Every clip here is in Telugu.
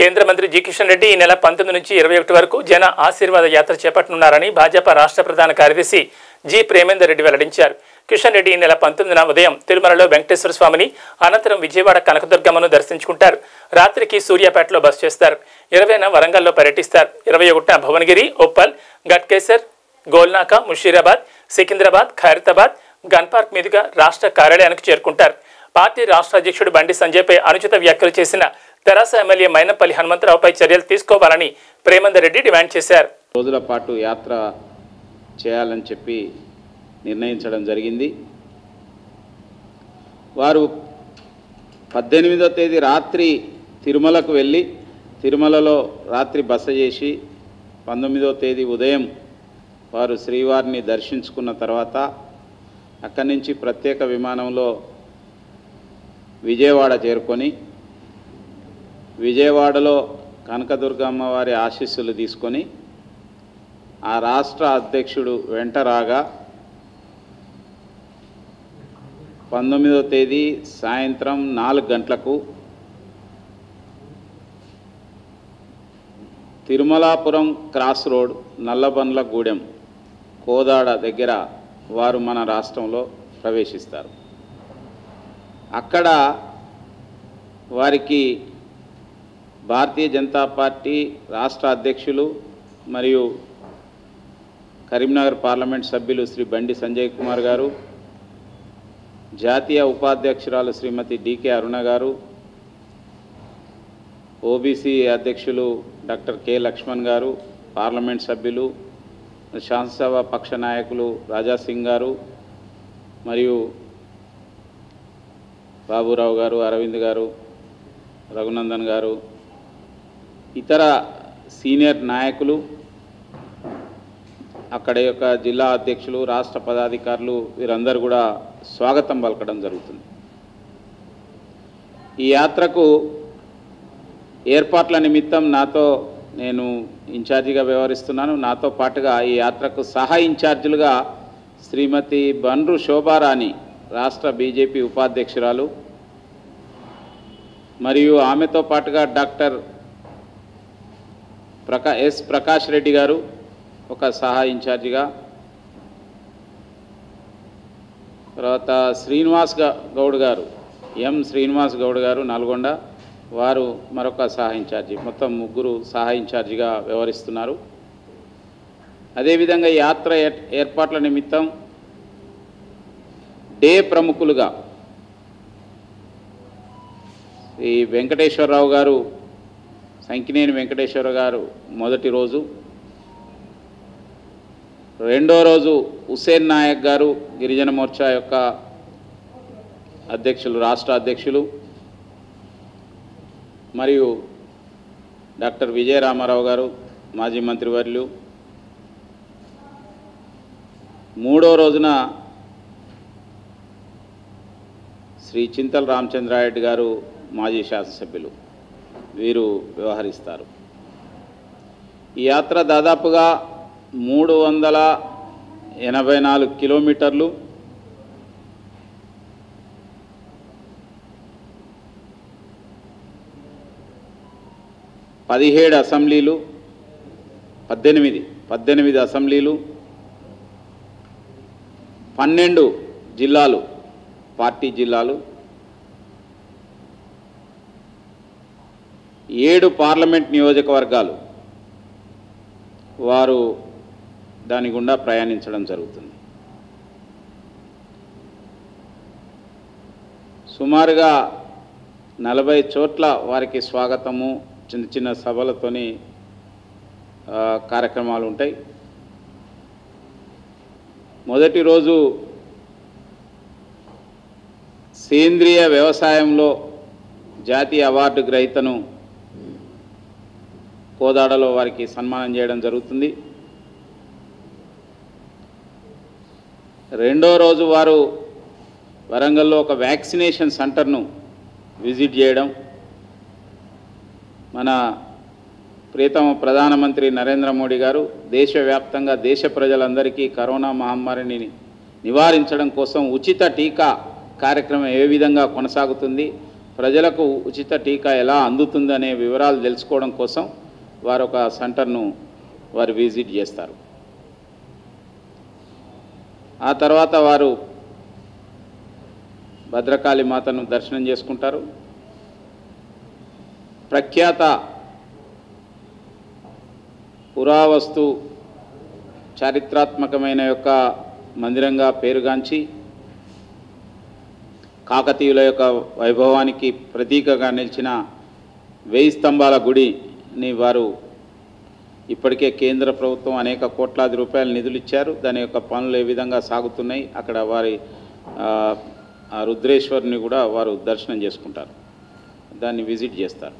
కేంద్ర మంత్రి జి కిషన్ రెడ్డి ఈ నెల పంతొమ్మిది నుంచి ఇరవై ఒకటి వరకు జన ఆశీర్వాద యాత్ర చేపట్టనున్నారని భాజపా రాష్ట్ర ప్రధాన కార్యదర్శి జి ప్రేమేందర్ రెడ్డి వెల్లడించారు కిషన్ రెడ్డి ఈ నెల పంతొమ్మిదిన ఉదయం తిరుమలలో వెంకటేశ్వర స్వామిని అనంతరం విజయవాడ కనకదుర్గమ్మను దర్శించుకుంటారు రాత్రికి సూర్యాపేటలో బస చేస్తారు ఇరవైన వరంగల్లో పర్యటిస్తారు ఇరవై ఒకటిన భువనగిరి ఉప్పల్ గట్కేసర్ గోల్నాక ముషీరాబాద్ సికింద్రాబాద్ ఖైరతాబాద్ గన్ పార్క్ మీదుగా రాష్ట్ర కార్యాలయానికి చేరుకుంటారు పార్టీ రాష్ట్ర అధ్యక్షుడు బండి సంజయ్పై అనుచిత వ్యాఖ్యలు చేసిన తెరాస ఎమ్మెల్యే మైనంపల్లి హనుమంతరావుపై చర్యలు తీసుకోవాలని ప్రేమందర్ రెడ్డి డిమాండ్ చేశారు రోజుల పాటు యాత్ర చేయాలని చెప్పి నిర్ణయించడం జరిగింది వారు పద్దెనిమిదో తేదీ రాత్రి తిరుమలకు వెళ్ళి తిరుమలలో రాత్రి బస చేసి పంతొమ్మిదో తేదీ ఉదయం వారు శ్రీవారిని దర్శించుకున్న తర్వాత అక్కడి నుంచి ప్రత్యేక విమానంలో విజయవాడ చేరుకొని విజయవాడలో కనకదుర్గ అమ్మవారి ఆశీస్సులు తీసుకొని ఆ రాష్ట్ర అధ్యక్షుడు వెంట రాగా పంతొమ్మిదో తేదీ సాయంత్రం నాలుగు గంటలకు Tirumalapuram cross road Nallabandlagudem Kodad దగ్గర వారు మన రాష్ట్రంలో ప్రవేశిస్తారు అక్కడ వారికి భారతీయ జనతా పార్టీ రాష్ట్ర అధ్యక్షులు మరియు కరీంనగర్ పార్లమెంట్ సభ్యులు శ్రీ బండి సంజయ్ కుమార్ గారు జాతీయ ఉపాధ్యక్షురాలు శ్రీమతి డికే అరుణ గారు ఓబీసీ అధ్యక్షులు డాక్టర్ కె లక్ష్మణ్ గారు పార్లమెంట్ సభ్యులు శాసనసభ పక్ష నాయకులు రాజా సింగ్ గారు మరియు బాబురావు గారు అరవింద్ గారు రఘునందన్ గారు ఇతర సీనియర్ నాయకులు అక్కడ యొక్క జిల్లా అధ్యక్షులు రాష్ట్ర పదాధికారులు వీరందరూ కూడా స్వాగతం పలకడం జరుగుతుంది ఈ యాత్రకు ఏర్పాట్ల నిమిత్తం నాతో నేను ఇన్ఛార్జిగా వ్యవహరిస్తున్నాను నాతో పాటుగా ఈ యాత్రకు సహాయ ఇన్ఛార్జీలుగా శ్రీమతి బండ్రు శోభారాణి రాష్ట్ర బీజేపీ ఉపాధ్యక్షురాలు మరియు ఆమెతో పాటుగా డాక్టర్ ప్రకా ఎస్ ప్రకాష్ రెడ్డి గారు ఒక సహాయ ఇన్ఛార్జిగా తర్వాత శ్రీనివాస్ గ- గౌడ్ గారు ఎం శ్రీనివాస్ గౌడ్ గారు నల్గొండ వారు మరొక సహాయ ఇన్ఛార్జి మొత్తం ముగ్గురు సహాయ ఇన్ఛార్జిగా వ్యవహరిస్తున్నారు అదేవిధంగా ఈ యాత్ర ఏర్- ఏర్పాట్ల నిమిత్తం డే ప్రముఖులుగా ఈ వెంకటేశ్వరరావు గారు సంకినేని వెంకటేశ్వర గారు మొదటి రోజు రెండో రోజు హుసేన్ నాయక్ గారు గిరిజన మోర్చా యొక్క అధ్యక్షులు రాష్ట్ర అధ్యక్షులు మరియు డాక్టర్ విజయ రామారావు గారు మాజీ మంత్రివర్యులు మూడో రోజున శ్రీ చింతల రామచంద్రారెడ్డి గారు మాజీ శాసనసభ్యులు వీరు వ్యవహరిస్తారు ఈ యాత్ర దాదాపుగా మూడు వందల ఎనభై నాలుగు కిలోమీటర్లు పదిహేడు అసెంబ్లీలు పద్దెనిమిది పద్దెనిమిది అసెంబ్లీలు పన్నెండు జిల్లాలు పార్టీ జిల్లాలు ఏడు పార్లమెంట్ నియోజకవర్గాలు వారు దాని గుండా ప్రయాణించడం జరుగుతుంది సుమారుగా నలభై చోట్ల వారికి స్వాగతము చిన్న చిన్న సభలతోని ఆ, కార్యక్రమాలు ఉంటాయి మొదటి రోజు సేంద్రియ వ్యవసాయంలో జాతీయ అవార్డు గ్రహీతను కోదాడలో వారికి సన్మానం చేయడం జరుగుతుంది రెండో రోజు వారు వరంగల్లో ఒక వ్యాక్సినేషన్ సెంటర్ను విజిట్ చేయడం మన ప్రియతమ ప్రధానమంత్రి నరేంద్ర మోడీ గారు దేశవ్యాప్తంగా దేశ ప్రజలందరికీ కరోనా మహమ్మారిని నివారించడం కోసం ఉచిత టీకా కార్యక్రమం ఏ విధంగా కొనసాగుతుంది ప్రజలకు ఉచిత టీకా ఎలా అందుతుందనే వివరాలు తెలుసుకోవడం కోసం వారు ఒక సెంటర్ను వారు విజిట్ చేస్తారు ఆ తర్వాత వారు భద్రకాళి మాతను దర్శనం చేసుకుంటారు ప్రఖ్యాత పురావస్తు చారిత్రాత్మకమైన యొక్క మందిరంగా పేరుగాంచి కాకతీయుల యొక్క వైభవానికి ప్రతీకగా నిలిచిన వెయ్యి స్తంభాల గుడిని వారు ఇప్పటికే కేంద్ర ప్రభుత్వం అనేక కోట్లాది రూపాయల నిధులు ఇచ్చారు దాని యొక్క పనులు ఏ విధంగా సాగుతున్నాయి అక్కడ వారి ఆ, ఆ రుద్రేశ్వరిని కూడా వారు దర్శనం చేసుకుంటారు దాన్ని విజిట్ చేస్తారు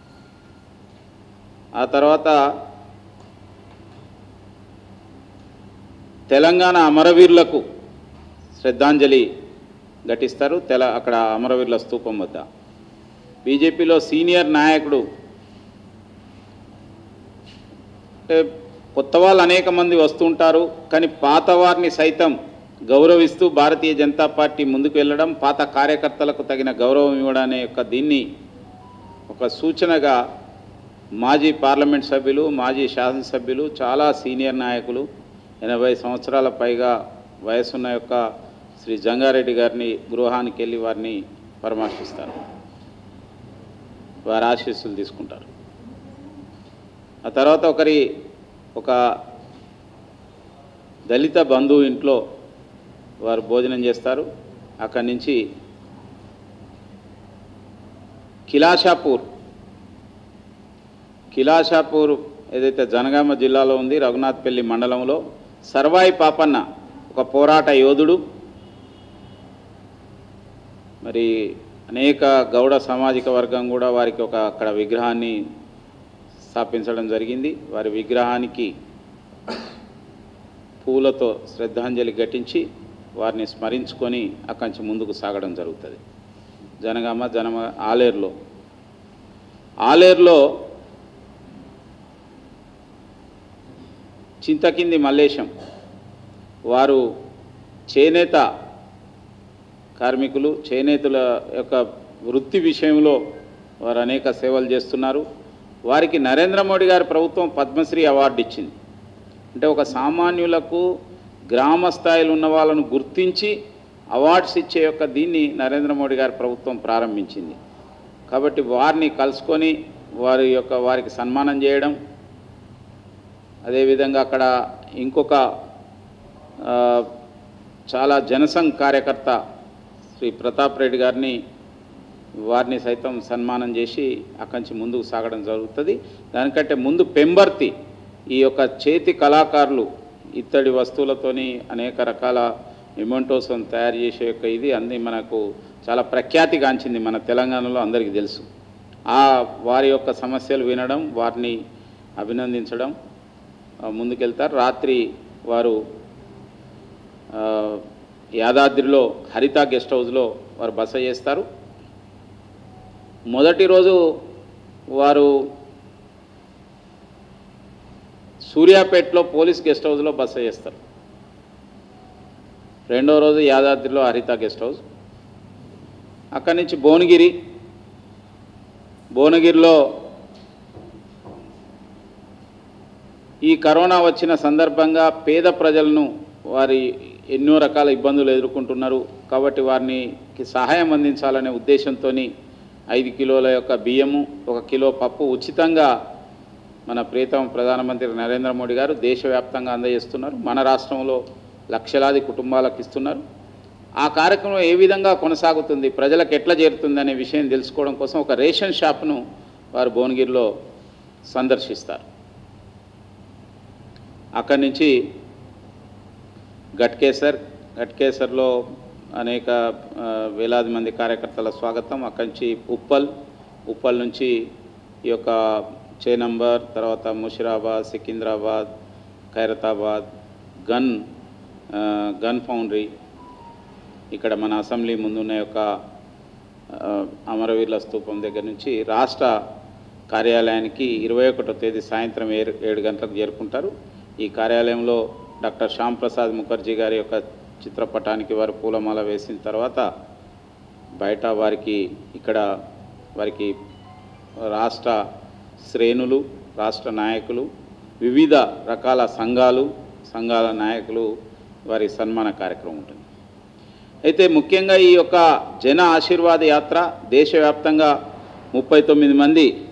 ఆ తర్వాత తెలంగాణ అమరవీరులకు శ్రద్ధాంజలి ఘటిస్తారు తెల అక్కడ అమరవీరుల స్తూపం వద్ద బీజేపీలో సీనియర్ నాయకుడు అంటే కొత్త వాళ్ళు అనేక మంది వస్తుంటారు కానీ పాత వారిని సైతం గౌరవిస్తూ భారతీయ జనతా పార్టీ ముందుకు వెళ్ళడం పాత కార్యకర్తలకు తగిన గౌరవం ఇవ్వడం అనే యొక్క దీన్ని ఒక సూచనగా మాజీ పార్లమెంట్ సభ్యులు మాజీ శాసనసభ్యులు చాలా సీనియర్ నాయకులు ఎనభై సంవత్సరాల పైగా వయసున్న యొక్క శ్రీ జంగారెడ్డి గారిని గృహానికి వెళ్ళి వారిని పరామర్శిస్తారు వారి ఆశీస్సులు తీసుకుంటారు ఆ తర్వాత ఒకరి ఒక దళిత బంధువు ఇంట్లో వారు భోజనం చేస్తారు అక్కడి నుంచి కిలాషాపూర్ కిలాషాపూర్ ఏదైతే జనగామ జిల్లాలో ఉంది రఘునాథ్పల్లి మండలంలో సర్వాయి పాపన్న ఒక పోరాట యోధుడు మరి అనేక గౌడ సామాజిక వర్గం కూడా వారికి ఒక అక్కడ విగ్రహాన్ని స్థాపించడం జరిగింది వారి విగ్రహానికి పూలతో శ్రద్ధాంజలి ఘటించి వారిని స్మరించుకొని అక్కడి నుంచి ముందుకు సాగడం జరుగుతుంది జనగామ జనమ ఆలేరులో ఆలేరులో చింతకింది మల్లేశం వారు చేనేత కార్మికులు చేనేతల యొక్క వృత్తి విషయంలో వారు అనేక సేవలు చేస్తున్నారు వారికి నరేంద్ర మోడీ గారి ప్రభుత్వం పద్మశ్రీ అవార్డు ఇచ్చింది అంటే ఒక సామాన్యులకు గ్రామ స్థాయిలో ఉన్న వాళ్ళను గుర్తించి అవార్డ్స్ ఇచ్చే యొక్క దీన్ని నరేంద్ర మోడీ గారి ప్రభుత్వం ప్రారంభించింది కాబట్టి వారిని కలుసుకొని వారి యొక్క వారికి సన్మానం చేయడం అదేవిధంగా అక్కడ ఇంకొక ఆ, చాలా జనసంఘ్ కార్యకర్త శ్రీ ప్రతాప్ రెడ్డి గారిని వారిని సైతం సన్మానం చేసి అక్కడి నుంచి ముందుకు సాగడం జరుగుతుంది దానికంటే ముందు పెంబర్తి ఈ యొక్క చేతి కళాకారులు ఇత్తడి వస్తువులతోని అనేక రకాల మెమెంటోస్ని తయారు చేసే యొక్క ఇది అన్ని మనకు చాలా ప్రఖ్యాతిగాంచింది మన తెలంగాణలో అందరికీ తెలుసు ఆ వారి యొక్క సమస్యలు వినడం వారిని అభినందించడం ఆ, ముందుకెళ్తారు రాత్రి వారు ఆ, యాదాద్రిలో హరిత గెస్ట్ హౌస్లో వారు బస చేస్తారు మొదటి రోజు వారు సూర్యాపేటలో పోలీస్ గెస్ట్ హౌస్లో బస చేస్తారు రెండో రోజు యాదాద్రిలో హరిత గెస్ట్ హౌస్ అక్కడి నుంచి భువనగిరి భువనగిరిలో ఈ కరోనా వచ్చిన సందర్భంగా పేద ప్రజలను వారి ఎన్నో రకాల ఇబ్బందులు ఎదుర్కొంటున్నారు కాబట్టి వారిని సహాయం అందించాలనే ఉద్దేశంతో ఐదు కిలోల యొక్క బియ్యము ఒక కిలో పప్పు ఉచితంగా మన ప్రియతమ ప్రధానమంత్రి నరేంద్ర మోడీ గారు దేశవ్యాప్తంగా అందజేస్తున్నారు మన రాష్ట్రంలో లక్షలాది కుటుంబాలకు ఇస్తున్నారు ఆ కార్యక్రమం ఏ విధంగా కొనసాగుతుంది ప్రజలకు ఎట్లా చేరుతుంది అనే విషయం తెలుసుకోవడం కోసం ఒక రేషన్ షాప్ను వారు భువనగిరిలో సందర్శిస్తారు అక్కడి నుంచి గట్కేసర్ గట్కేసర్లో అనేక ఆ, వేలాది మంది కార్యకర్తల స్వాగతం అక్కడి నుంచి ఉప్పల్ ఉప్పల్ నుంచి ఈ యొక్క చేనంబర్ తర్వాత ముషిరాబాద్ సికింద్రాబాద్ ఖైరతాబాద్ గన్ ఆ, గన్ ఫౌండరీ ఇక్కడ మన అసెంబ్లీ ముందున్న యొక్క ఆ, అమరవీరుల స్తూపం దగ్గర నుంచి రాష్ట్ర కార్యాలయానికి ఇరవై ఒకటో తేదీ సాయంత్రం ఏడు ఏడు గంటలకు చేరుకుంటారు ఈ కార్యాలయంలో డాక్టర్ శ్యామ్ ప్రసాద్ ముఖర్జీ గారి యొక్క చిత్రపటానికి వారు పూలమాల వేసిన తర్వాత బయట వారికి ఇక్కడ వారికి రాష్ట్ర శ్రేణులు రాష్ట్ర నాయకులు వివిధ రకాల సంఘాలు సంఘాల నాయకులు వారి సన్మాన కార్యక్రమం ఉంటుంది అయితే ముఖ్యంగా ఈ యొక్క జన ఆశీర్వాద యాత్ర దేశవ్యాప్తంగా ముప్పై తొమ్మిది మంది